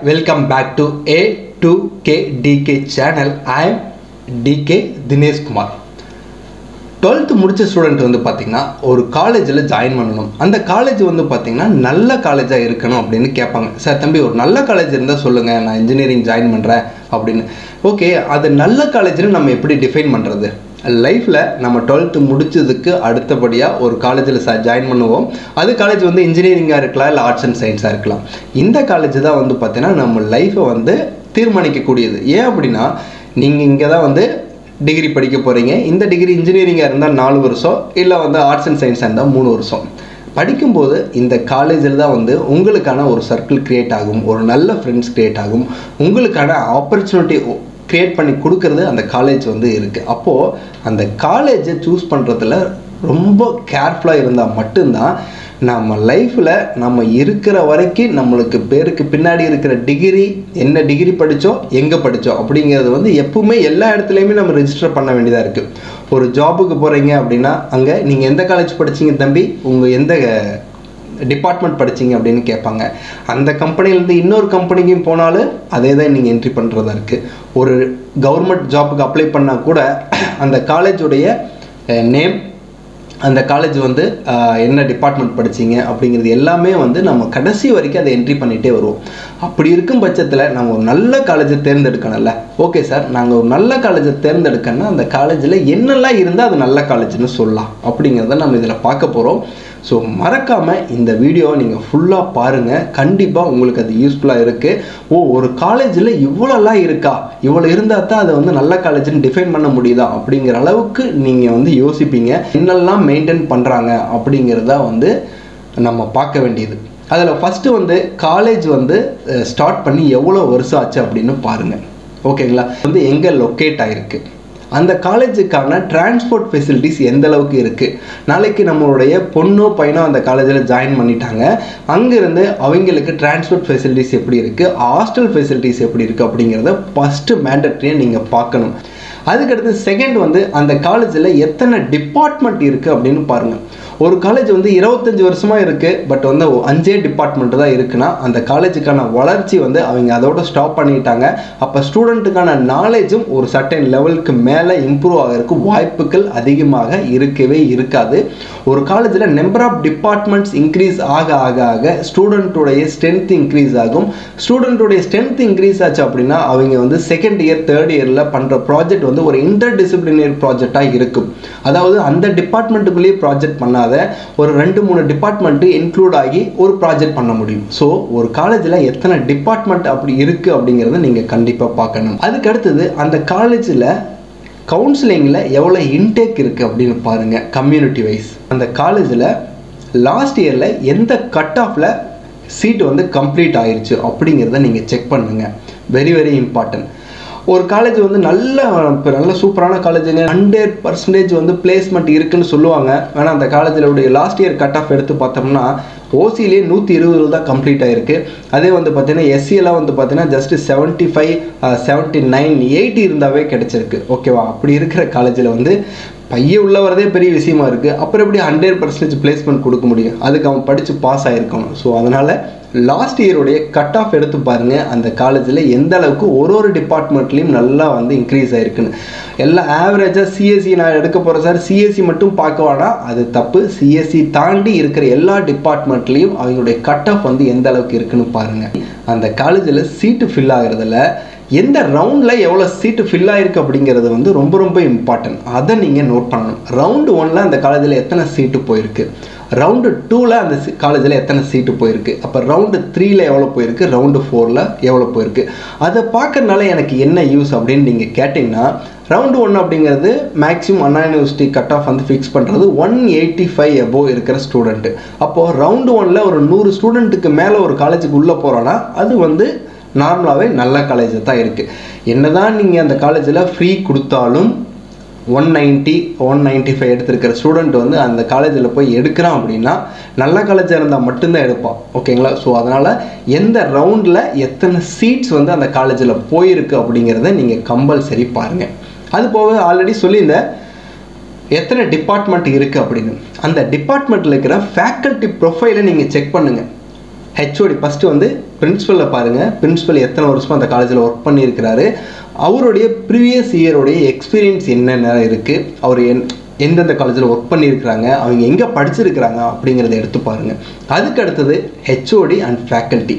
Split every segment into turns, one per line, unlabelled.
welcome back to A to K DK channel I am DK Dineshkumar twelfth முடிச்ச student வந்து பார்த்திங்கன்னா ஒரு காலேஜில் ஜாயின் பண்ணணும் அந்த காலேஜ் வந்து பார்த்திங்கன்னா நல்ல காலேஜாக இருக்கணும் அப்படின்னு கேட்பாங்க சார் தம்பி ஒரு நல்ல காலேஜ் இருந்தால் சொல்லுங்கள் நான் இன்ஜினியரிங் ஜாயின் பண்ணுறேன் அப்படின்னு ஓகே அது நல்ல காலேஜ்னு நம்ம எப்படி டிஃபைன் பண்ணுறது லைஃப்பில் நம்ம டுவெல்த்து முடிச்சதுக்கு அடுத்தபடியாக ஒரு காலேஜில் ச ஜாயின் பண்ணுவோம் அது காலேஜ் வந்து இன்ஜினியரிங்காக இருக்கலாம் இல்லை ஆர்ட்ஸ் அண்ட் சயின்ஸாக இருக்கலாம் இந்த காலேஜ் தான் வந்து பார்த்தீங்கன்னா நம்ம லைஃப்பை வந்து தீர்மானிக்கக்கூடியது ஏன் அப்படின்னா நீங்கள் இங்கே தான் வந்து டிகிரி படிக்க போகிறீங்க இந்த டிகிரி இன்ஜினியரிங்காக இருந்தால் நாலு வருஷம் இல்லை வந்து ஆர்ட்ஸ் அண்ட் சயின்ஸாக இருந்தால் மூணு வருஷம் படிக்கும்போது இந்த காலேஜில் தான் வந்து உங்களுக்கான ஒரு சர்க்கிள் க்ரியேட் ஆகும் ஒரு நல்ல ஃப்ரெண்ட்ஸ் க்ரியேட் ஆகும் உங்களுக்கான ஆப்பர்ச்சுனிட்டி க்ரியேட் பண்ணி கொடுக்கறது அந்த காலேஜ் வந்து இருக்குது அப்போது அந்த காலேஜை சூஸ் பண்ணுறதுல ரொம்ப கேர்ஃபுல்லாக இருந்தால் மட்டும்தான் நம்ம லைஃப்பில் நம்ம இருக்கிற வரைக்கும் நம்மளுக்கு பேருக்கு பின்னாடி இருக்கிற டிகிரி என்ன டிகிரி படித்தோம் எங்கே படித்தோம் அப்படிங்கிறது வந்து எப்பவுமே எல்லா இடத்துலையுமே நம்ம ரெஜிஸ்டர் பண்ண வேண்டியதாக இருக்குது ஒரு ஜாபுக்கு போகிறீங்க அப்படின்னா அங்கே நீங்கள் எந்த காலேஜ் படிச்சீங்க தம்பி உங்கள் எந்த டிபார்ட்மெண்ட் படிச்சீங்க அப்படின்னு கேட்பாங்க அந்த கம்பெனிலேருந்து இன்னொரு கம்பெனிக்கும் போனாலும் அதே தான் நீங்கள் என்ட்ரி பண்ணுறதா இருக்குது ஒரு கவர்மெண்ட் ஜாபுக்கு அப்ளை பண்ணால் கூட அந்த காலேஜுடைய நேம் அந்த காலேஜ் வந்து ஆஹ், என்ன டிபார்ட்மெண்ட் படிச்சீங்க அப்படிங்கிறது எல்லாமே வந்து நம்ம கடைசி வரைக்கும் அதை என்ட்ரி பண்ணிகிட்டே வருவோம் அப்படி இருக்கும் பட்சத்தில் நம்ம ஒரு நல்ல காலேஜை தேர்ந்தெடுக்கணும்ல ஓகே சார் நாங்கள் ஒரு நல்ல காலேஜை தேர்ந்தெடுக்கணும்னா அந்த காலேஜில் என்னெல்லாம் இருந்தால் அது நல்ல காலேஜ்னு சொல்லலாம் அப்படிங்கிறத நம்ம இதில் பார்க்க போகிறோம் ஸோ மறக்காமல் இந்த வீடியோவை நீங்கள் ஃபுல்லாக பாருங்கள் கண்டிப்பாக உங்களுக்கு அது யூஸ்ஃபுல்லாக இருக்குது ஓ ஒரு காலேஜில் இவ்வளோலாம் இருக்கா இவ்வளோ இருந்தால் தான் அதை வந்து நல்ல காலேஜ்னு டிஃபைன் பண்ண முடியுதா அப்படிங்கிற அளவுக்கு நீங்கள் வந்து யோசிப்பீங்க என்னெல்லாம் மெயின்டைன் பண்ணுறாங்க அப்படிங்கிறத வந்து நம்ம பார்க்க வேண்டியது அதில் ஃபஸ்ட்டு வந்து காலேஜ் வந்து ஸ்டார்ட் பண்ணி எவ்வளோ வருஷம் ஆச்சு அப்படின்னு பாருங்கள் ஓகேங்களா வந்து எங்கே லொக்கேட் ஆகிருக்கு அந்த காலேஜுக்கான டிரான்ஸ்போர்ட் ஃபெசிலிட்டிஸ் எந்த அளவுக்கு இருக்குது நாளைக்கு நம்மளுடைய பொண்ணோ பையனோ அந்த காலேஜில் ஜாயின் பண்ணிட்டாங்க அங்கேருந்து அவங்களுக்கு டிரான்ஸ்போர்ட் ஃபெசிலிட்டிஸ் எப்படி இருக்குது ஹாஸ்டல் ஃபெசிலிட்டிஸ் எப்படி இருக்குது அப்படிங்கிறத ஃபஸ்ட்டு மேண்டட்ரியை நீங்கள் பார்க்கணும் அதுக்கடுத்து செகண்ட் வந்து அந்த காலேஜில் எத்தனை டிபார்ட்மெண்ட் இருக்குது அப்படின்னு பாருங்கள் ஒரு காலேஜ் வந்து இருபத்தஞ்சி வருஷமாக இருக்குது பட் வந்து அஞ்சே டிபார்ட்மெண்ட் தான் இருக்குன்னா அந்த காலேஜுக்கான வளர்ச்சி வந்து அவங்க அதோட ஸ்டாப் பண்ணிட்டாங்க அப்போ ஸ்டூடெண்ட்டுக்கான நாலேஜும் ஒரு சர்டன் லெவலுக்கு மேலே இம்ப்ரூவ் ஆகிறதுக்கு வாய்ப்புகள் அதிகமாக இருக்கவே இருக்காது ஒரு காலேஜில் நம்பர் ஆஃப் டிபார்ட்மெண்ட்ஸ் இன்க்ரீஸ் ஆக ஆக ஆக ஸ்டூடெண்ட்டுடைய ஸ்ட்ரென்த் இன்க்ரீஸ் ஆகும் ஸ்டூடெண்ட்டுடைய ஸ்ட்ரென்த் இன்க்ரீஸ் ஆச்சு அப்படின்னா அவங்க வந்து செகண்ட் இயர் தேர்ட் இயரில் பண்ணுற ப்ராஜெக்ட் வந்து ஒரு இன்டர் டிசிப்ளினரி ப்ராஜெக்டாக இருக்கும் அதாவது அந்த டிபார்ட்மெண்ட்டுக்குள்ளேயே ப்ராஜெக்ட் பண்ணாத ஒரு ரெண்டு மூணு டிபார்ட்மெண்ட்டு இன்க்ளூட் ஆகி ஒரு ப்ராஜெக்ட் பண்ண முடியும் ஸோ ஒரு காலேஜில் எத்தனை டிபார்ட்மெண்ட் அப்படி இருக்குது அப்படிங்கிறத நீங்கள் கண்டிப்பாக பார்க்கணும் அதுக்கு அடுத்தது அந்த காலேஜில் கவுன்சிலிங்கில் எவ்வளோ இன்டேக் இருக்குது அப்படின்னு பாருங்கள் கம்யூனிட்டி வைஸ் அந்த காலேஜில் லாஸ்ட் இயரில் எந்த கட் ஆஃபில் சீட் வந்து கம்ப்ளீட் ஆயிருச்சு அப்படிங்கிறத நீங்கள் செக் பண்ணுங்கள் வெரி வெரி இம்பார்ட்டன்ட் ஒரு காலேஜ் வந்து நல்ல இப்போ நல்ல சூப்பரான காலேஜுங்க ஹண்ட்ரட் பர்சன்டேஜ் வந்து பிளேஸ்மெண்ட் இருக்குன்னு சொல்லுவாங்க ஆனால் அந்த காலேஜில் உடைய லாஸ்ட் இயர் கட் ஆஃப் எடுத்து பார்த்தோம்னா ஓசிலே நூற்றி இருபது தான் கம்ப்ளீட் ஆயிருக்கு அதே வந்து பார்த்தீங்கன்னா எஸ்சியெல்லாம் வந்து பார்த்தீங்கன்னா just seventy five seventy nine eighty இருந்தாவே கிடைச்சிருக்கு ஓகேவா அப்படி இருக்கிற காலேஜில் வந்து பையன் உள்ள வரதே பெரிய விஷயமா இருக்குது அப்புறம் எப்படி ஹண்ட்ரட் பர்சன்டேஜ் பிளேஸ்மெண்ட் கொடுக்க முடியும் அதுக்கு அவன் படித்து பாஸ் ஆகிருக்கணும் ஸோ அதனால் லாஸ்ட் இயருடைய கட் ஆஃப் எடுத்து பாருங்கள் அந்த காலேஜில் எந்த அளவுக்கு ஒரு ஒரு டிபார்ட்மெண்ட்லேயும் நல்லா வந்து இன்க்ரீஸ் ஆகிருக்குன்னு எல்லாம் ஆவரேஜாக சிஎஸ்சி நான் எடுக்க போகிறேன் சார் சிஎஸ்சி மட்டும் பார்க்க வேணாம் அது தப்பு சிஎஸ்சி தாண்டி இருக்கிற எல்லா டிபார்ட்மெண்ட்லேயும் அவங்களுடைய கட் ஆஃப் வந்து எந்த அளவுக்கு இருக்குன்னு பாருங்கள் அந்த காலேஜில் சீட்டு ஃபில் ஆகிறதுல எந்த ரவுண்டில் எவ்வளோ சீட்டு ஃபில் ஆயிருக்கு அப்படிங்கிறது வந்து ரொம்ப ரொம்ப இம்பார்ட்டன்ட் அதை நீங்கள் நோட் பண்ணணும் ரவுண்டு ஒனில் அந்த காலேஜில் எத்தனை சீட்டு போயிருக்கு ரவுண்டு டூவில் அந்த காலேஜில் எத்தனை சீட்டு போயிருக்கு அப்போ ரவுண்டு த்ரீல எவ்வளோ போயிருக்கு ரவுண்டு ஃபோரில் எவ்வளோ போயிருக்கு அதை பார்க்கறதுனால எனக்கு என்ன யூஸ் அப்படின்னு நீங்கள் கேட்டிங்கன்னா ரவுண்டு ஒன் அப்படிங்கிறது maximum Anna university cut off வந்து ஃபிக்ஸ் பண்ணுறது ஒன் எயிட்டி ஃபைவ் எபோவ் இருக்கிற ஸ்டூடெண்ட்டு அப்போது ரவுண்டு ஒனில் ஒரு நூறு ஸ்டூடெண்ட்டுக்கு மேலே ஒரு காலேஜுக்கு உள்ளே போகிறோன்னா அது வந்து நார்மலாகவே நல்ல காலேஜ் தான் இருக்குது என்னதான் நீங்கள் அந்த காலேஜில் ஃப்ரீ கொடுத்தாலும் one ninety one ninety five எடுத்திருக்கிற ஸ்டூடெண்ட் வந்து அந்த காலேஜில் போய் எடுக்கிறான் அப்படின்னா நல்ல காலேஜாக இருந்தால் மட்டும்தான் எடுப்பான் ஓகேங்களா ஸோ அதனால் எந்த ரவுண்டில் எத்தனை சீட்ஸ் வந்து அந்த காலேஜில் போயிருக்கு அப்படிங்கிறத நீங்கள் கம்பல்சரி பாருங்கள் அது போக ஆல்ரெடி சொல்லியிருந்தேன் எத்தனை டிபார்ட்மெண்ட் இருக்குது அப்படின்னு அந்த டிபார்ட்மெண்ட்டில் இருக்கிற ஃபேக்கல்ட்டி ப்ரொஃபைலை நீங்கள் செக் பண்ணுங்கள் ஹெச்ஓடி ஃபஸ்ட்டு வந்து பிரின்ஸிபலில் பாருங்கள் பிரின்ஸிபல் எத்தனை வருஷமாக அந்த காலேஜில் ஒர்க் பண்ணியிருக்கிறாரு அவருடைய ப்ரீவியஸ் இயருடைய எக்ஸ்பீரியன்ஸ் என்னென்ன இருக்குது அவர் என் எந்தெந்த காலேஜில் ஒர்க் பண்ணியிருக்கிறாங்க அவங்க எங்கே படிச்சிருக்கிறாங்க அப்படிங்கிறத எடுத்து பாருங்கள் அதுக்கு அடுத்தது ஹெச்ஓடி அண்ட் ஃபேக்கல்ட்டி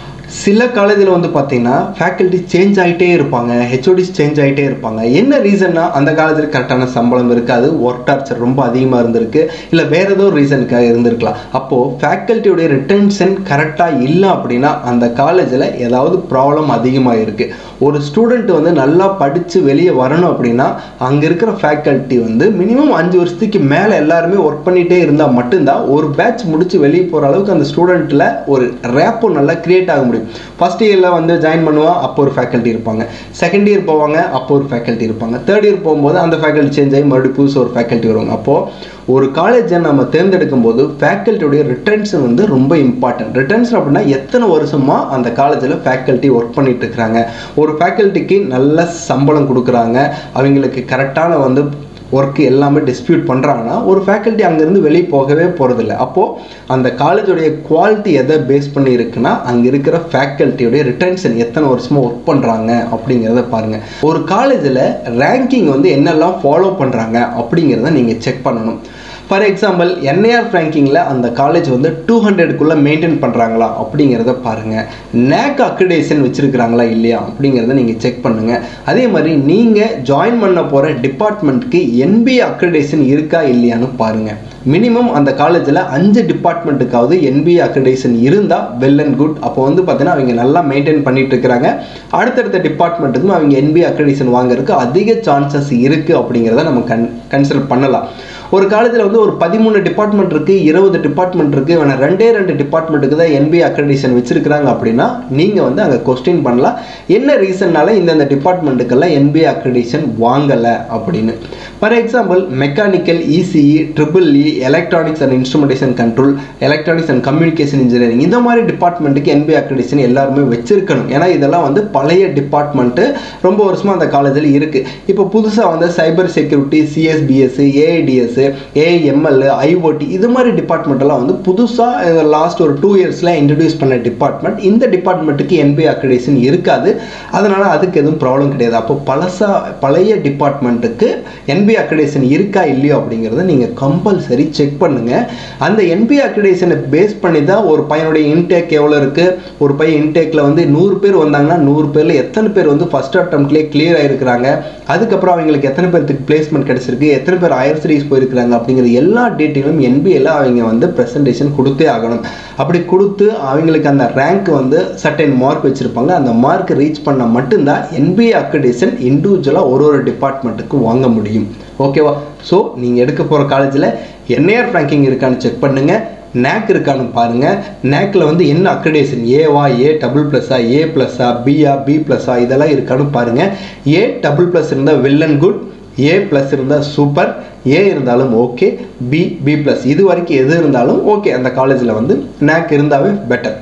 சில காலேஜில் வந்து பார்த்தீங்கன்னா ஃபேக்கல்ட்டி சேஞ்ச் ஆகிட்டே இருப்பாங்க ஹெச்ஓடிஸ் சேஞ்ச் ஆகிட்டே இருப்பாங்க என்ன ரீசன்னா அந்த காலேஜில் கரெக்டான சம்பளம் இருக்காது ஒர்க் டார்ச்சர் ரொம்ப அதிகமாக இருந்திருக்கு இல்லை வேறு ஏதோ ரீசனுக்காக இருந்திருக்கலாம் அப்போது ஃபேக்கல்ட்டியோடைய ரிட்டன்ஷன் கரெக்டாக இல்லை அப்படின்னா அந்த காலேஜில் ஏதாவது ப்ராப்ளம் அதிகமாக இருக்குது ஒரு ஸ்டூடெண்ட் வந்து நல்லா படித்து வெளியே வரணும் அப்படின்னா அங்கே இருக்கிற ஃபேக்கல்ட்டி வந்து மினிமம் அஞ்சு வருஷத்துக்கு மேலே எல்லாருமே ஒர்க் பண்ணிகிட்டே இருந்தால் மட்டும்தான் ஒரு பேட்ச் முடித்து வெளியே போகிற அளவுக்கு அந்த ஸ்டூடெண்ட்டில் ஒரு ரேப்போ நல்லா க்ரியேட் ஆக முடியும் ஃபஸ்ட் இயரில் வந்து ஜாயின் பண்ணுவான் அப்போ ஒரு ஃபேக்கல்ட்டி இருப்பாங்க செகண்ட் இயர் போவாங்க அப்போ ஒரு ஃபேக்கல்ட்டி இருப்பாங்க தேர்ட் இயர் போகும்போது அந்த ஃபேக்கல்ட்டி சேஞ்ச் ஆகி மறுபடியும் புதுசு ஒரு ஃபேக்கல்ட்டி வருவாங்க அப்போது ஒரு காலேஜை நம்ம தேர்ந்தெடுக்கும் போது ஃபேக்கல்ட்டியுடைய ரிட்டர்ன்ஷன் வந்து ரொம்ப இம்பார்ட்டன்ட் ரிட்டர்ன்ஷன் அப்படின்னா எத்தனை வருஷமாக அந்த காலேஜில் ஃபேக்கல்ட்டி ஒர்க் பண்ணிட்டு இருக்கிறாங்க ஒரு ஃபேக்கல்ட்டிக்கு நல்ல சம்பளம் கொடுக்குறாங்க அவங்களுக்கு கரெக்டான வந்து ஒர்க்கு எல்லாமே டிஸ்பியூட் பண்ணுறாங்கன்னா ஒரு ஃபேக்கல்ட்டி அங்கேருந்து வெளியே போகவே போகிறதில்ல அப்போது அந்த காலேஜோடைய குவாலிட்டி எதை பேஸ் பண்ணி இருக்குன்னா அங்கே இருக்கிற ஃபேக்கல்ட்டியோடைய ரிட்டன்ஷன் எத்தனை வருஷமாக ஒர்க் பண்ணுறாங்க அப்படிங்கிறத பாருங்கள் ஒரு காலேஜில் ரேங்கிங் வந்து என்னெல்லாம் ஃபாலோ பண்ணுறாங்க அப்படிங்கிறத நீங்கள் செக் பண்ணணும் ஃபார் எக்ஸாம்பிள் என்ஐஆர் ரேங்கிங்கில் அந்த காலேஜ் வந்து டூ ஹண்ட்ரடுக்குள்ளே மெயின்டைன் பண்ணுறாங்களா அப்படிங்கிறத பாருங்கள் நேக் அக்ரிடேஷன் வச்சுருக்கிறாங்களா இல்லையா அப்படிங்கிறத நீங்கள் செக் பண்ணுங்கள் அதே மாதிரி நீங்கள் ஜாயின் பண்ண போகிற டிபார்ட்மெண்ட்டுக்கு என்பிஏ அக்ரிடேஷன் இருக்கா இல்லையான்னு பாருங்கள் மினிமம் அந்த காலேஜில் அஞ்சு டிபார்ட்மெண்ட்டுக்காவது என்பிஏ அக்ரிடேஷன் இருந்தால் வெல் அண்ட் குட் அப்போ வந்து பார்த்தீங்கன்னா அவங்க நல்லா மெயின்டைன் பண்ணிட்டு இருக்கிறாங்க அடுத்தடுத்த டிபார்ட்மெண்ட்டுக்கும் அவங்க என்பிஏ அக்ரிடேஷன் வாங்குறதுக்கு அதிக சான்சஸ் இருக்குது அப்படிங்கிறத நம்ம கன் கன்சிடர் பண்ணலாம் ஒரு காலேஜில் வந்து ஒரு பதிமூணு டிபார்ட்மெண்ட் இருக்குது இருபது டிபார்ட்மெண்ட் இருக்குது வேணால் ரெண்டே ரெண்டு டிபார்ட்மெண்ட்டுக்கு தான் என்பிஏ அக்ரெடிஷன் வச்சிருக்கிறாங்க அப்படின்னா நீங்கள் வந்து அங்கே கொஸ்டின் பண்ணலாம் என்ன ரீசன்னால இந்தந்த டிபார்ட்மெண்ட்டுக்கெல்லாம் என்பிஏ அக்ரெடிஷன் வாங்கலை அப்படின்னு for example mechanical ECE triple E electronics and instrumentation control electronics and communication engineering இந்த மாதிரி டிபார்ட்மெண்ட்டுக்கு என்பிஏ அக்ரெடிஷன் எல்லாருமே வச்சிருக்கணும் ஏன்னா இதெல்லாம் வந்து பழைய டிபார்ட்மெண்ட்டு ரொம்ப வருஷமாக அந்த காலேஜில் இருக்குது இப்போ புதுசாக வந்து cyber security CSBS AIDS AML IoT இது மாதிரி டிபார்ட்மெண்ட் எல்லாம் வந்து புதுசாக லாஸ்ட் ஒரு டூ இயர்ஸில் இன்ட்ரடியூஸ் பண்ண டிபார்ட்மெண்ட் இந்த டிபார்ட்மெண்ட்டுக்கு என்பிஏ அக்ரிடேஷன் இருக்காது அதனால் அதுக்கு எதுவும் ப்ராப்ளம் கிடையாது அப்போ பழசா பழைய டிபார்ட்மெண்ட்டுக்கு என்பிஏ அக்ரிடேஷன் இருக்கா இல்லையோ அப்படிங்கிறத நீங்கள் கம்பல்சரி செக் பண்ணுங்கள் அந்த என்பிஏ அக்ரிடேஷனை பேஸ் பண்ணி தான் ஒரு பையனுடைய இன்டேக் எவ்வளோ இருக்குது ஒரு பையன் இன்டேக்கில் வந்து நூறு பேர் வந்தாங்கன்னா நூறு பேரில் எத்தனை பேர் வந்து ஃபஸ்ட் அட்டம்ப்ட்லேயே கிளியர் ஆகிருக்கிறாங்க அதுக்கப்புறம் அவங்களுக்கு எத்தனை பேருக்கு பிளேஸ்மெண்ட் கிடச்சிருக்கு எத்தனை பேர் ஹையர் ஸ்டடீஸ் போயிருக்கிறாங்க அப்படிங்கிற எல்லா டீட்டெயிலும் என்பிஏல அவங்க வந்து ப்ரெசன்டேஷன் கொடுத்தே ஆகணும் அப்படி கொடுத்து அவங்களுக்கு அந்த ரேங்க் வந்து சர்டன் மார்க் வச்சுருப்பாங்க அந்த மார்க் ரீச் பண்ண மட்டும்தான் என்பிஏ அக்ரிடேஷன் இண்டிவிஜுவலாக ஒரு ஒரு டிபார்ட்மெண்ட்டுக்கு வாங்க முடியும் ஓகேவா ஸோ நீங்கள் எடுக்க போகிற காலேஜில் என்ஏஆர் ரேங்கிங் இருக்கான்னு செக் பண்ணுங்கள் நேக் இருக்கான்னு பாருங்கள் நேக்கில் வந்து என்ன அக்ரிடேஷன் ஏவா A double ப்ளஸ்ஸா A ப்ளஸ்ஸா Pia B ப்ளஸ்ஸா இதெல்லாம் இருக்கான்னு பாருங்கள் ஏ டபுள் ப்ளஸ் இருந்தால் well and good A plus இருந்தால் சூப்பர் ஏ இருந்தாலும் ஓகே பி பி ப்ளஸ் இது வரைக்கும் எது இருந்தாலும் ஓகே அந்த காலேஜில் வந்து நேக் இருந்தாவே பெட்டர்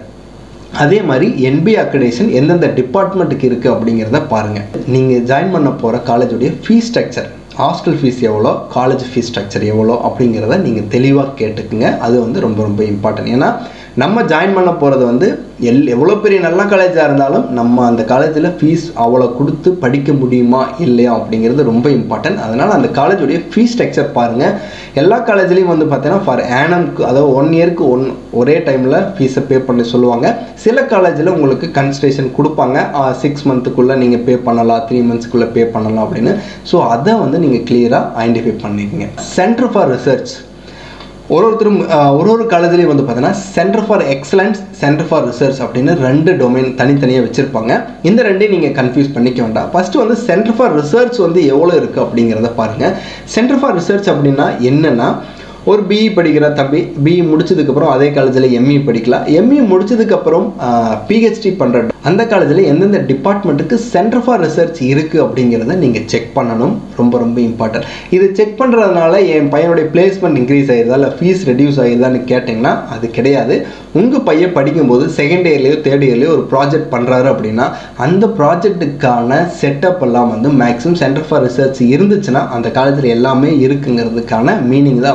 அதே மாதிரி என்பி அக்ரிடேஷன் எந்தெந்த டிபார்ட்மெண்ட்டுக்கு இருக்குது அப்படிங்கிறத பாருங்கள் நீங்கள் ஜாயின் பண்ண போகிற காலேஜுடைய ஃபீஸ் ஸ்ட்ரக்சர் ஹாஸ்டல் ஃபீஸ் எவ்வளோ காலேஜ் ஃபீஸ் ஸ்ட்ரக்சர் எவ்வளோ அப்படிங்கிறத நீங்கள் தெளிவாக கேட்டுக்குங்க அது வந்து ரொம்ப ரொம்ப இம்பார்ட்டன்ட் ஏன்னா நம்ம ஜாயின் பண்ண போகிறது வந்து எல் எவ்வளோ பெரிய நல்ல காலேஜாக இருந்தாலும் நம்ம அந்த காலேஜில் ஃபீஸ் அவ்வளோ கொடுத்து படிக்க முடியுமா இல்லையா அப்படிங்கிறது ரொம்ப இம்பார்ட்டன்ட் அதனால் அந்த காலேஜுடைய ஃபீஸ் ஸ்ட்ரக்சர் பாருங்கள் எல்லா காலேஜ்லேயும் வந்து பார்த்தீங்கன்னா ஃபார் ஆனம்க்கு அதாவது ஒன் இயருக்கு ஒன் ஒரே டைமில் ஃபீஸை பே பண்ண சொல்லுவாங்க சில காலேஜில் உங்களுக்கு கன்சல்டேஷன் கொடுப்பாங்க சிக்ஸ் மந்த்துக்குள்ளே நீங்கள் பே பண்ணலாம் த்ரீ மந்த்ஸ்க்குள்ளே பே பண்ணலாம் அப்படின்னு ஸோ அதை வந்து நீங்கள் கிளியராக ஐடென்டிஃபை பண்ணிக்கங்க சென்டர் ஃபார் ரிசர்ச் ஒரு ஒருத்தரும் ஒரு ஒரு காலேஜ்லேயும் வந்து பார்த்தீங்கன்னா centre for excellence centre for research அப்படின்னு ரெண்டு டொமைன் தனித்தனியாக வச்சுருப்பாங்க இந்த ரெண்டையும் நீங்கள் கன்ஃபியூஸ் பண்ணிக்க வேண்டாம் ஃபஸ்ட்டு வந்து சென்டர் ஃபார் ரிசர்ச் வந்து எவ்வளோ இருக்குது அப்படிங்கிறத பாருங்கள் சென்டர் ஃபார் ரிசர்ச் அப்படின்னா என்னென்னா ஒரு பிஇ படிக்கிற தம்பி பிஇ முடிச்சதுக்கப்புறம் அதே காலேஜில் எம்இ படிக்கலாம் எம்இ முடிச்சதுக்கப்புறம் பிஹெச்டி பண்ணுற அந்த காலேஜில் எந்தெந்த டிபார்ட்மெண்ட்டுக்கு சென்டர் ஃபார் ரிசர்ச் இருக்குது அப்படிங்கிறத நீங்கள் செக் பண்ணணும் ரொம்ப ரொம்ப இம்பார்ட்டன்ட் இது செக் பண்ணுறதுனால என் பையனுடைய பிளேஸ்மெண்ட் இன்க்ரீஸ் ஆகிருதா இல்லை ஃபீஸ் ரெடியூஸ் ஆகிருதான்னு கேட்டிங்கன்னா அது கிடையாது உங்கள் பையன் படிக்கும்போது செகண்ட் இயர்லேயோ தேர்ட் இயர்லேயோ ஒரு ப்ராஜெக்ட் பண்ணுறாரு அப்படின்னா அந்த ப்ராஜெக்ட்டுக்கான செட்டப் எல்லாம் வந்து மேக்ஸிமம் சென்டர் ஃபார் ரிசர்ச் இருந்துச்சுன்னா அந்த காலேஜில் எல்லாமே இருக்குங்கிறதுக்கான மீனிங் தான் வந்து சென்டர்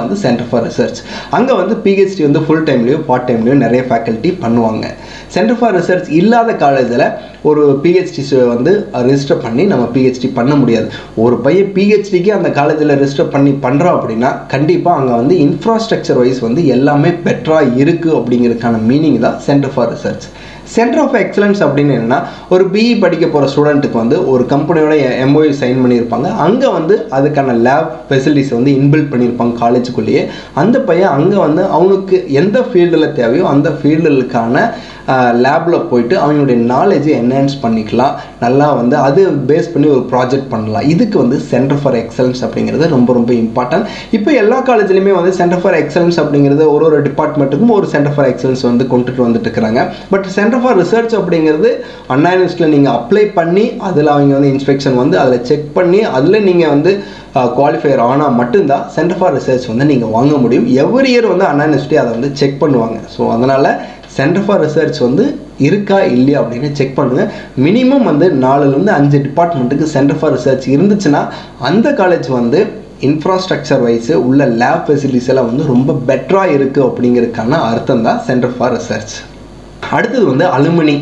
சென்டர் ஃபார் ரிசர்ச் அங்கே வந்து பிஹெச்டி வந்து ஃபுல் டைம்லேயும் பார்ட் டைம்லேயும் நிறைய ஃபேக்கல்ட்டி பண்ணுவாங்க சென்டர் ஃபார் ரிசர்ச் இல்லாத காலேஜில் ஒரு பிஹெச்டி வந்து ரெஜிஸ்டர் பண்ணி நம்ம பிஹெச்டி பண்ண முடியாது ஒரு பையன் பிஹெச்டிக்கு அந்த காலேஜில் ரெஜிஸ்டர் பண்ணி பண்ணுறோம் அப்படின்னா கண்டிப்பாக அங்கே வந்து இன்ஃப்ராஸ்ட்ரக்சர் வைஸ் வந்து எல்லாமே பெட்டராக இருக்குது அப்படிங்கிறதுக்கான மீனிங் தான் centre for research centre of excellence அப்படின்னு என்னன்னா ஒரு பிஇ படிக்க போகிற ஸ்டூடெண்ட்டுக்கு வந்து ஒரு கம்பெனியோட எம்ஓஇ சைன் பண்ணியிருப்பாங்க அங்கே வந்து அதுக்கான லேப் ஃபெசிலிட்டிஸ் வந்து இன்பில்ட் பண்ணியிருப்பாங்க காலேஜுக்குள்ளேயே அந்த பையன் அங்கே வந்து அவனுக்கு எந்த ஃபீல்டில் தேவையோ அந்த ஃபீல்டுக்கான லேபில் போயிட்டு அவங்களுடைய நாலேஜை என்ஹான்ஸ் பண்ணிக்கலாம் நல்லா வந்து அது பேஸ் பண்ணி ஒரு ப்ராஜெக்ட் பண்ணலாம் இதுக்கு வந்து சென்டர் ஃபார் எக்ஸலன்ஸ் அப்படிங்கிறது ரொம்ப ரொம்ப இம்பார்ட்டன்ட் இப்போ எல்லா காலேஜ்லையுமே வந்து சென்டர் ஃபார் எக்ஸலன்ஸ் அப்படிங்கிறது ஒரு ஒரு டிபார்ட்மெண்ட்டுக்கும் ஒரு சென்டர் ஃபார் எக்ஸலன்ஸ் வந்து கொண்டுட்டு வந்துட்டு இருக்கிறாங்க பட் சென்டர் ஃபார் ரிசர்ச் அப்படிங்கிறது அண்ணா யூனிவர்சிட்டியில் நீங்கள் அப்ளை பண்ணி அதில் அவங்க வந்து இன்ஸ்பெக்ஷன் வந்து அதில் செக் பண்ணி அதில் நீங்கள் வந்து குவாலிஃபையர் ஆனால் மட்டும்தான் சென்டர் ஃபார் ரிசர்ச் வந்து நீங்கள் வாங்க முடியும் எவ்ரி இயர் வந்து அண்ணா யூனிவர்சிட்டி அதை வந்து செக் பண்ணுவாங்க ஸோ அதனால் சென்டர் ஃபார் ரிசர்ச் வந்து இருக்கா இல்லையா அப்படின்னு செக் பண்ணுங்கள் மினிமம் வந்து நாலுலேருந்து அஞ்சு டிபார்ட்மெண்ட்டுக்கு சென்டர் ஃபார் ரிசர்ச் இருந்துச்சுன்னா அந்த காலேஜ் வந்து இன்ஃப்ராஸ்ட்ரக்சர் வைஸு உள்ள லேப் ஃபெசிலிட்டிஸ் எல்லாம் வந்து ரொம்ப பெட்டராக இருக்குது அப்படிங்கிறதுக்கான அர்த்தம் தான் சென்டர் ஃபார் ரிசர்ச் அடுத்தது வந்து அலுமினி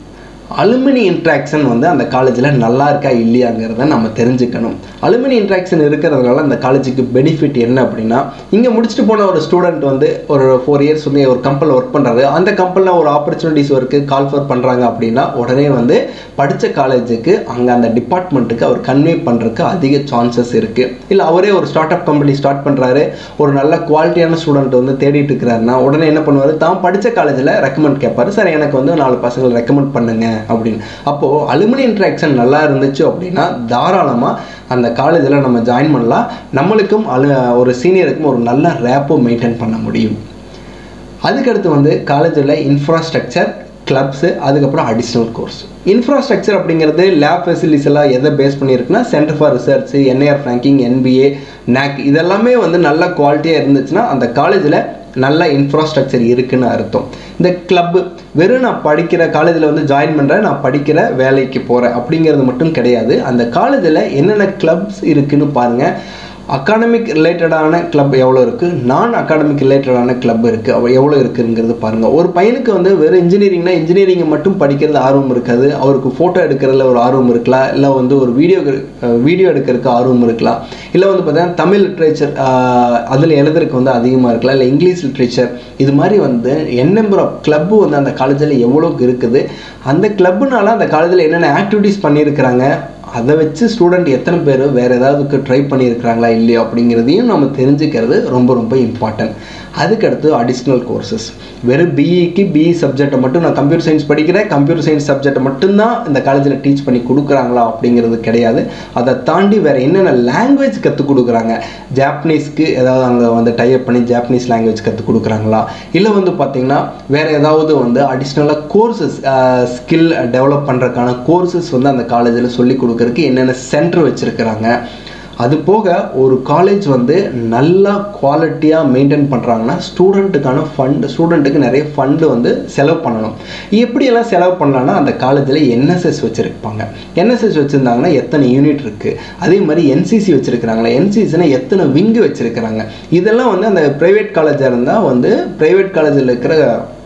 அலுமினி இன்ட்ராக்ஷன் வந்து அந்த காலேஜில் நல்லா இருக்கா இல்லையாங்கிறத நம்ம தெரிஞ்சுக்கணும் அலுமினி இன்ட்ராக்ஷன் இருக்கிறதுனால அந்த காலேஜுக்கு பெனிஃபிட் என்ன அப்படின்னா இங்கே முடிச்சுட்டு போன ஒரு ஸ்டூடெண்ட் வந்து ஒரு ஃபோர் இயர்ஸ் வந்து ஒரு கம்பெனியில் ஒர்க் பண்ணுறாரு அந்த கம்பெனியில் ஒரு ஆப்பர்ச்சுனிட்டிஸ் ஒர்க்கு கால் ஃபர் பண்ணுறாங்க அப்படின்னா உடனே வந்து படித்த காலேஜுக்கு அங்கே அந்த டிபார்ட்மெண்ட்டுக்கு அவர் கன்வே பண்ணுறதுக்கு அதிக சான்சஸ் இருக்குது இல்லை அவரே ஒரு ஸ்டார்ட் அப் கம்பெனி ஸ்டார்ட் பண்ணுறாரு ஒரு நல்ல குவாலிட்டியான ஸ்டூடெண்ட் வந்து தேடிட்டு இருக்கிறாருன்னா உடனே என்ன பண்ணுவார் தான் படித்த காலேஜில் ரெக்கமெண்ட் கேட்பாரு சார் எனக்கு வந்து நாலு பசங்களை ரெக்கமெண்ட் பண்ணுங்க அப்படின்னு அப்போது அலுமினி இன்ட்ராக்ஷன் நல்லா இருந்துச்சு அப்படின்னா தாராளமாக அந்த காலேஜில் நம்ம ஜாயின் பண்ணலாம் நம்மளுக்கும் அலு ஒரு சீனியருக்கும் ஒரு நல்ல ரேப்போ மெயின்டைன் பண்ண முடியும் அதுக்கடுத்து வந்து காலேஜில் இன்ஃப்ராஸ்ட்ரக்சர் கிளப்ஸு அதுக்கப்புறம் அடிஷ்னல் கோர்ஸ் இன்ஃப்ராஸ்ட்ரக்சர் அப்படிங்கிறது லேப் ஃபெசிலிட்டிஸ் எல்லாம் எதை பேஸ் பண்ணியிருக்குன்னா centre for research NAR ranking NBA NAAC இதெல்லாமே வந்து நல்ல குவாலிட்டியாக இருந்துச்சுன்னா அந்த காலேஜில் நல்ல இன்ஃப்ராஸ்ட்ரக்சர் இருக்குன்னு அர்த்தம் இந்த கிளப்பு வெறும் நான் படிக்கிற காலேஜில் வந்து ஜாயின் பண்ணுறேன் நான் படிக்கிற வேலைக்கு போகிறேன் அப்படிங்கிறது மட்டும் கிடையாது அந்த காலேஜில் என்னென்ன கிளப்ஸ் இருக்குன்னு பாருங்கள் அகாடமிக் ரிலேட்டடான கிளப் எவ்வளோ இருக்குது நான் அகாடமிக் ரிலேட்டடான கிளப் இருக்குது அவ எவ்வளோ இருக்குங்கிறது பாருங்கள் ஒரு பையனுக்கு வந்து வெறும் இன்ஜினியரிங்னா இன்ஜினியரிங்கை மட்டும் படிக்கிறது ஆர்வம் இருக்காது அவருக்கு ஃபோட்டோ எடுக்கிறதுல ஒரு ஆர்வம் இருக்கலாம் இல்லை வந்து ஒரு வீடியோ வீடியோ எடுக்கிறதுக்கு ஆர்வம் இருக்கலாம் இல்லை வந்து பார்த்தீங்கன்னா தமிழ் லிட்ரேச்சர் அதில் எழுதுறதுக்கு வந்து அதிகமாக இருக்கலாம் இல்லை இங்கிலீஷ் லிட்ரேச்சர் இது மாதிரி வந்து என் நம்பர் ஆஃப் கிளப்பு வந்து அந்த காலேஜில் எவ்வளோக்கு இருக்குது அந்த கிளப்புனால அந்த காலேஜில் என்னென்ன ஆக்டிவிட்டீஸ் பண்ணியிருக்கிறாங்க அதை வச்சு ஸ்டூடெண்ட் எத்தனை பேர் வேறு ஏதாவதுக்கு ட்ரை பண்ணியிருக்கிறாங்களா இல்லையா அப்படிங்கிறதையும் நம்ம தெரிஞ்சுக்கிறது ரொம்ப ரொம்ப இம்பார்ட்டன்ட் அதுக்கடுத்து அடிஷ்னல் கோர்சஸ் வெறும் பிஇக்கு பிஇ சப்ஜெக்டை மட்டும் நான் கம்ப்யூட்டர் சயின்ஸ் படிக்கிறேன் கம்ப்யூட்டர் சயின்ஸ் சப்ஜெக்டை மட்டும்தான் இந்த காலேஜில் டீச் பண்ணி கொடுக்குறாங்களா அப்படிங்கிறது கிடையாது அதை தாண்டி வேறு என்னென்ன லாங்குவேஜ் கற்றுக் கொடுக்குறாங்க ஜாப்பனீஸ்க்கு ஏதாவது அங்கே வந்து டைப் பண்ணி ஜாப்பனீஸ் லாங்குவேஜ் கற்றுக் கொடுக்குறாங்களா இல்லை வந்து பார்த்திங்கன்னா வேறு ஏதாவது வந்து அடிஷ்னலாக கோர்சஸ் ஸ்கில் டெவலப் பண்ணுறதுக்கான கோர்சஸ் வந்து அந்த காலேஜில் சொல்லி கொடுக்குறதுக்கு என்னென்ன சென்டர் வச்சுருக்கிறாங்க அது போக ஒரு காலேஜ் வந்து நல்லா குவாலிட்டியாக மெயின்டைன் பண்ணுறாங்கன்னா ஸ்டூடெண்ட்டுக்கான ஃபண்டு ஸ்டூடெண்ட்டுக்கு நிறைய ஃபண்டு வந்து செலவு பண்ணணும் எப்படியெல்லாம் செலவு பண்ணலான்னா அந்த காலேஜில் என்எஸ்எஸ் வச்சுருப்பாங்க என்எஸ்எஸ் வச்சுருந்தாங்கன்னா எத்தனை யூனிட் இருக்குது அதே மாதிரி என்சிசி வச்சுருக்கிறாங்களா என்சிசினா எத்தனை விங்கு வச்சுருக்கிறாங்க இதெல்லாம் வந்து அந்த ப்ரைவேட் காலேஜாக இருந்தால் வந்து ப்ரைவேட் காலேஜில் இருக்கிற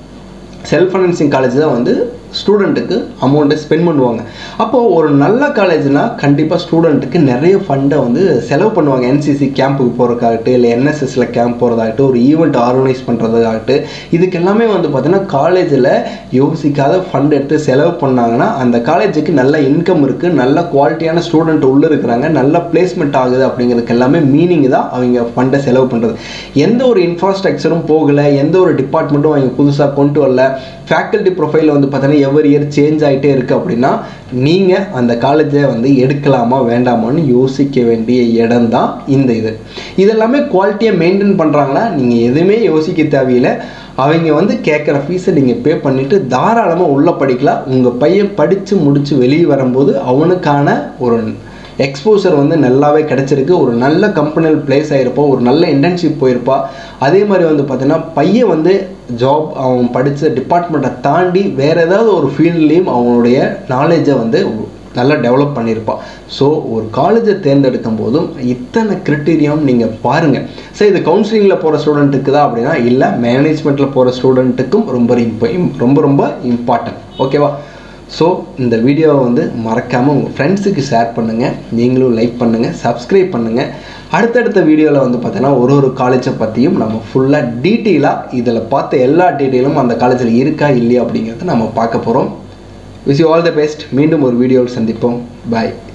செல்ஃப் ஃபைனான்சிங் காலேஜ் தான் வந்து ஸ்டூடெண்ட்டுக்கு அமௌண்ட்டை ஸ்பெண்ட் பண்ணுவாங்க அப்போது ஒரு நல்ல காலேஜ்னால் கண்டிப்பாக ஸ்டூடெண்ட்டுக்கு நிறைய ஃபண்டை வந்து செலவு பண்ணுவாங்க என்சிசி கேம்புக்கு போகிறதுக்காகட்டும் இல்லை என்எஸ்எஸில் கேம்ப் போகிறதாகட்டும் ஒரு ஈவெண்ட் ஆர்கனைஸ் பண்ணுறதாகட்டும் இதுக்கு எல்லாமே வந்து பார்த்திங்கன்னா காலேஜில் யோசிக்காத ஃபண்ட் எடுத்து செலவு பண்ணாங்கன்னா அந்த காலேஜுக்கு நல்ல இன்கம் இருக்குது நல்ல குவாலிட்டியான ஸ்டூடெண்ட் உள்ளே இருக்கிறாங்க நல்ல பிளேஸ்மெண்ட் ஆகுது அப்படிங்கிறதுக்கு எல்லாமே மீனிங் தான் அவங்க ஃபண்டை செலவு பண்ணுறது எந்த ஒரு இன்ஃப்ராஸ்ட்ரக்சரும் போகலை எந்த ஒரு டிபார்ட்மெண்ட்டும் அவங்க புதுசாக கொண்டு வரல ஃபேக்கல்ட்டி ப்ரொஃபைல் வந்து பார்த்தீங்கன்னா எவ்வரி இயர் சேஞ்ச் ஆகிட்டே இருக்குது அப்படின்னா நீங்கள் அந்த காலேஜை வந்து எடுக்கலாமா வேண்டாமான்னு யோசிக்க வேண்டிய இடம் தான் இந்த இது இதெல்லாமே குவாலிட்டியாக மெயின்டைன் பண்ணுறாங்களா நீங்கள் எதுவுமே யோசிக்க தேவையில்லை அவங்க வந்து கேட்குற ஃபீஸை நீங்கள் பே பண்ணிவிட்டு தாராளமாக உள்ளே படிக்கலாம் உங்கள் பையன் படித்து முடித்து வெளியே வரும்போது அவனுக்கான ஒரு எக்ஸ்போசர் வந்து நல்லாவே கிடச்சிருக்கு ஒரு நல்ல கம்பெனியில் பிளேஸ் ஆகிருப்பா ஒரு நல்ல இன்டர்ன்ஷிப் போயிருப்பா அதே மாதிரி வந்து பார்த்தீங்கன்னா பையன் வந்து ஜாப் அவன் படித்த டிபார்ட்மெண்ட்டை தாண்டி வேறு ஏதாவது ஒரு ஃபீல்ட்லேயும் அவனுடைய நாலேஜை வந்து நல்லா டெவலப் பண்ணியிருப்பான் ஸோ ஒரு காலேஜை தேர்ந்தெடுக்கும் போதும் இத்தனை கிரிட்டீரியம் நீங்கள் பாருங்கள் சரி இது கவுன்சிலிங்கில் போகிற ஸ்டூடெண்ட்டுக்கு தான் அப்படின்னா இல்லை மேனேஜ்மெண்ட்டில் போகிற ஸ்டூடெண்ட்டுக்கும் ரொம்ப imp- ரொம்ப ரொம்ப இம்பார்ட்டன்ட் ஓகேவா ஸோ இந்த வீடியோவை வந்து மறக்காமல் உங்கள் ஃப்ரெண்ட்ஸுக்கு ஷேர் பண்ணுங்கள் நீங்களும் லைக் பண்ணுங்கள் சப்ஸ்கிரைப் பண்ணுங்கள் அடுத்தடுத்த வீடியோவில் வந்து பார்த்தீங்கன்னா ஒரு ஒரு காலேஜை பற்றியும் நம்ம ஃபுல்லாக டீட்டெயிலாக இதில் பார்த்த எல்லா டீட்டெயிலும் அந்த காலேஜில் இருக்கா இல்லையா அப்படிங்கிறத நம்ம பார்க்க போகிறோம் wish you all the best மீண்டும் ஒரு வீடியோவில் சந்திப்போம் பாய்